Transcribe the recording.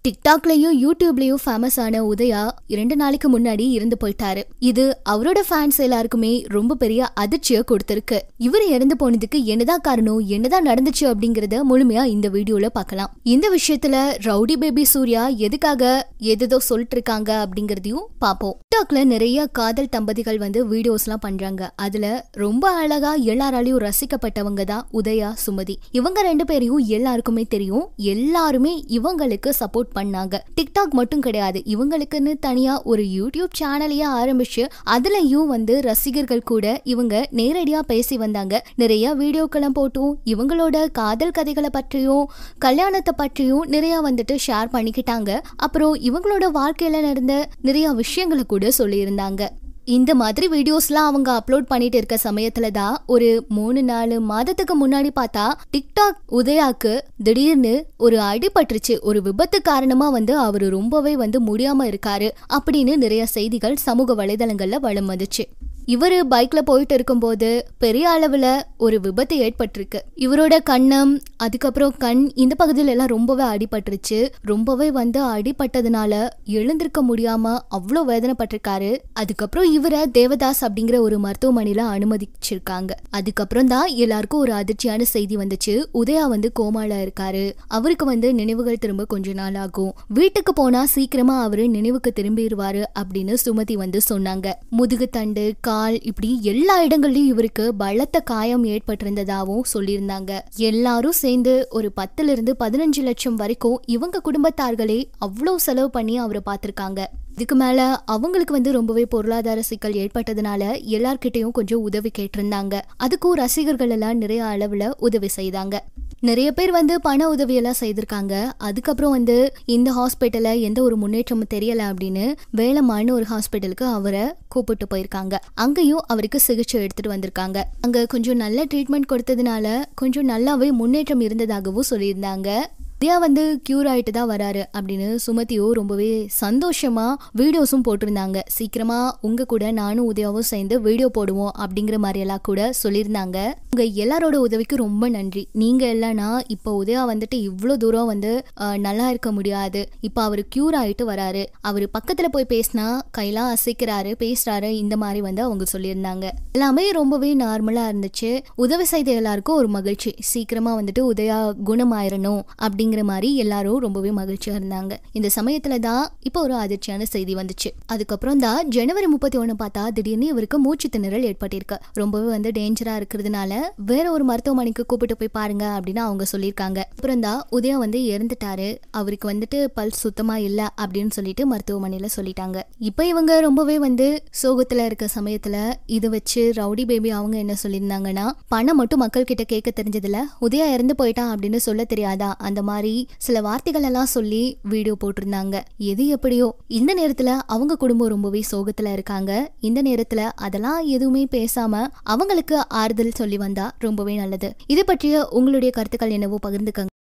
டிக்டாக்லயும் யூடியூப்லயும் famous ஆன உதயா இரண்டு நாளைக்கு முன்னாடி இறந்து போயிட்டாரு இது அவரோட ஃபேன்ஸ் எல்லாருக்குமே ரொம்ப பெரிய அதிர்ச்சியை கொடுத்திருக்கு இவர் இறந்து போனதுக்கு என்னதான் காரணம் என்னதான் நடந்துச்சு அப்படிங்கறத முழுமையா இந்த வீடியோல பார்க்கலாம் இந்த விஷயத்துல ரவுடி பேபி சூர்யா எதுக்காக எதோ சொல்லிட்டு இருக்காங்க அப்படிங்கறதையும் பார்ப்போம் டிக்டாக்ல நிறைய காதல் தம்பதிகள் வந்து வீடியோஸ் எல்லாம் பண்றாங்க அதுல ரொம்ப அழகா எல்லாராலையும் ரசிக்கப்பட்டவங்க தான் உதயா சுமதி இவங்க ரெண்டு பேரையும் எல்லாருக்குமே தெரியும் எல்லாருமே இவங்களுக்கு சப்போர்ட் பண்ணாங்க டிக்டாக் மட்டும் கிடையாது இவங்களுக்குன்னு தனியா ஒரு யூடியூப் சேனலையே ஆரம்பிச்சு அதுலயும் வந்து ரசிகர்கள் கூட இவங்க நேரடியா பேசி வந்தாங்க நிறைய வீடியோக்களும் போட்டும் இவங்களோட காதல் கதைகளை பற்றியும் கல்யாணத்தை பற்றியும் நிறைய வந்துட்டு ஷேர் பண்ணிக்கிட்டாங்க அப்புறம் இவங்களோட வாழ்க்கையில நடந்த நிறைய விஷயங்களை கூட சொல்லியிருந்தாங்க இந்த மாதிரி வீடியோஸ்லாம் அவங்க அப்லோட் பண்ணிட்டு இருக்க சமயத்துல தான் ஒரு மூணு நாலு மாதத்துக்கு முன்னாடி பார்த்தா டிக்டாக் உதயாக்கு திடீர்னு ஒரு அடிபட்டுருச்சு ஒரு விபத்து காரணமா வந்து அவரு ரொம்பவே வந்து முடியாம இருக்காரு அப்படின்னு நிறைய செய்திகள் சமூக வலைதளங்கள்ல வலம் வந்துச்சு இவரு பைக்ல போயிட்டு இருக்கும்போது பெரிய அளவுல ஒரு விபத்து ஏற்பட்டிருக்கு இவரோட கண்ணம் அதுக்கப்புறம் கண் இந்த பகுதியில எல்லாம் ரொம்பவே அடிபட்டுருச்சு ரொம்பவே வந்து அடிபட்டதுனால எழுந்திருக்க முடியாம அவ்வளோ வேதனைப்பட்டிருக்காரு அதுக்கப்புறம் இவரை தேவதாஸ் அப்படிங்கிற ஒரு மருத்துவமனையில அனுமதிச்சிருக்காங்க அதுக்கப்புறம் தான் எல்லாருக்கும் ஒரு அதிர்ச்சியான செய்தி வந்துச்சு உதயா வந்து கோமால இருக்காரு அவருக்கு வந்து நினைவுகள் திரும்ப கொஞ்ச நாள் ஆகும் வீட்டுக்கு போனா சீக்கிரமா அவரு நினைவுக்கு திரும்பிடுவாரு அப்படின்னு சுமதி வந்து சொன்னாங்க முதுகு தண்டு கால் இப்படி எல்லா இடங்கள்லயும் இவருக்கு பலத்த காயம் ஏற்பட்டிருந்ததாகவும் சொல்லியிருந்தாங்க எல்லாரும் சேர்ந்து ஒரு பத்துல இருந்து பதினஞ்சு லட்சம் வரைக்கும் இவங்க குடும்பத்தார்களே அவ்வளோ செலவு பண்ணி அவரை பார்த்திருக்காங்க இதுக்கு மேல அவங்களுக்கு வந்து ரொம்பவே பொருளாதார சிக்கல் ஏற்பட்டதுனால எல்லார்கிட்டயும் கொஞ்சம் உதவி கேட்டிருந்தாங்க அதுக்கும் ரசிகர்கள் எல்லாம் நிறைய அளவுல உதவி செய்தாங்க நிறைய பேர் வந்து பண உதவியெல்லாம் செய்திருக்காங்க அதுக்கப்புறம் வந்து இந்த ஹாஸ்பிட்டல்ல எந்த ஒரு முன்னேற்றமும் தெரியல அப்படின்னு வேலம்மான்னு ஒரு ஹாஸ்பிட்டலுக்கு அவரை கூப்பிட்டு போயிருக்காங்க அங்கேயும் அவருக்கு சிகிச்சை எடுத்துட்டு வந்திருக்காங்க அங்க கொஞ்சம் நல்ல ட்ரீட்மெண்ட் கொடுத்ததுனால கொஞ்சம் நல்லாவே முன்னேற்றம் இருந்ததாகவும் சொல்லியிருந்தாங்க உதயா வந்து கியூர் ஆயிட்டு தான் வராரு அப்படின்னு சுமதியோ ரொம்பவே சந்தோஷமா வீடியோஸும் போட்டிருந்தாங்க சீக்கிரமா உங்க கூட நானும் உதயாவும் சேர்ந்து வீடியோ போடுவோம் அப்படிங்கிற மாதிரி எல்லாம் கூட சொல்லியிருந்தாங்க உங்க எல்லாரோட உதவிக்கு ரொம்ப நன்றி நீங்க இல்லைன்னா இப்போ உதயா வந்துட்டு இவ்வளோ தூரம் வந்து அஹ், நல்லா இருக்க முடியாது இப்போ அவர் கியூர் ஆயிட்டு வராரு அவர் பக்கத்துல போய் பேசினா கையெல்லாம் அசைக்கிறாரு பேசுறாரு இந்த மாதிரி வந்து அவங்க சொல்லியிருந்தாங்க எல்லாமே ரொம்பவே நார்மலா இருந்துச்சு உதவி செய்த எல்லாருக்கும் ஒரு மகிழ்ச்சி சீக்கிரமா வந்துட்டு உதயா குணமாயிரணும் அப்படிங்கிற மாதிரி எல்லாரும் ரொம்பவே மகிழ்ச்சியா இருந்தாங்க இந்த சமயத்துல தான் இப்போ ஒரு அதிர்ச்சியான செய்தி வந்துச்சு அதுக்கப்புறம் தான் ஜனவரி முப்பத்தி ஒண்ணு பார்த்தா திடீர்னு இவருக்கு மூச்சு திணறல் ஏற்பட்டிருக்கு ரொம்பவே வந்து டேஞ்சரா இருக்கிறதுனால வேற ஒரு மருத்துவமனைக்கு கூப்பிட்டு போய் பாருங்க அப்படின்னு அவங்க சொல்லியிருக்காங்க அப்புறம் தான் உதயா வந்து இறந்துட்டாரு அவருக்கு வந்துட்டு பல்ஸ் சுத்தமா இல்ல அப்படின்னு சொல்லிட்டு மருத்துவமனையில சொல்லிட்டாங்க இப்போ இவங்க ரொம்பவே வந்து சோகத்துல இருக்க சமயத்துல இதை வச்சு ரவுடி பேபி அவங்க என்ன சொல்லியிருந்தாங்கன்னா பணம் மட்டும் மக்கள் கிட்ட கேட்க தெரிஞ்சதுல உதயா இறந்து போயிட்டான் அப்படின்னு சொல்ல தெரியாதா அந்த மாதிரி சில வார்த்தைகள் எல்லாம் சொல்லி வீடியோ போட்டிருந்தாங்க எது எப்படியோ இந்த நேரத்துல அவங்க குடும்பம் ரொம்பவே சோகத்துல இருக்காங்க இந்த நேரத்துல அதெல்லாம் எதுவுமே பேசாம அவங்களுக்கு ஆறுதல் சொல்லி வந்தா ரொம்பவே நல்லது இது பற்றிய உங்களுடைய கருத்துக்கள் என்னவோ பகிர்ந்துக்கங்க